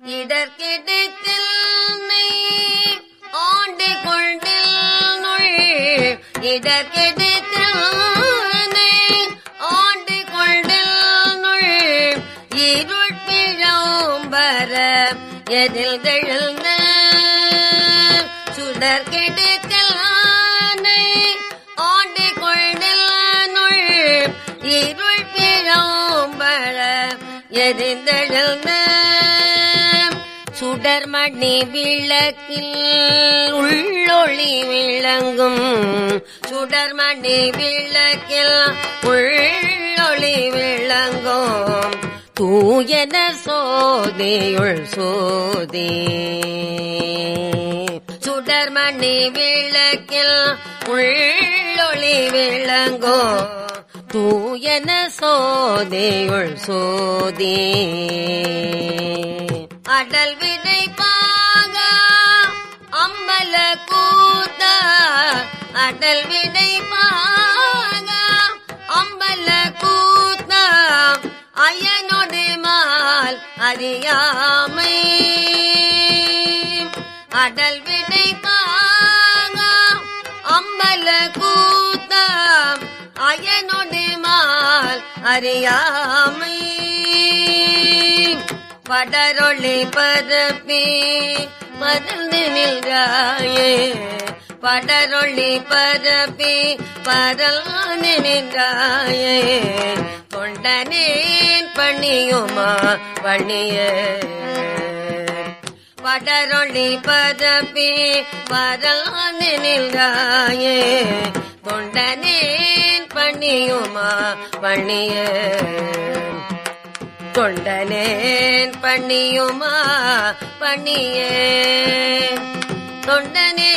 இடர்கிடத்தில் ஆண்டு கொண்டில் நுள் இடர்கிடத்தில் ஆண்டு கொண்டில் நுள் இருள் பிழம்பர எதில் தெழுந்த சுடர் கெடுத்தல் ஆண்டு கொண்டில் நுள் இருள் பிழம்பர எதிர்ந்தெழுந்த சுடர்மணி விளக்கில் உள்ளொளி விளங்கும் சுடர்மணி விளக்கில் உள்ளொளி விளங்கும் தூயன சோதியுள் சோதி சுடர்மணி விளக்கில் உள்ளொளி விளங்கும் தூயன சோதியுள் சோதி அடல் விதை பாக அம்பல கூத்த அடல் விதை பாக அம்பல கூத்த அயனொடு மால் அறியாமை அடல் விதை பாக அம்பல கூத்த அயனொடு மால் அறியாமை படரொளி பரப்பி பறந்து நின்றாயே படரொளி பரப்பி பறந்து நின்றாயே கொண்டனேன் பணியுமா பணிய படரொளி பரப்பி பறந்து நின்றாயே கொண்டனேன் பணியுமா பணிய தொண்டனேன் பண்ணியுமா பண்ணியே தொண்டனே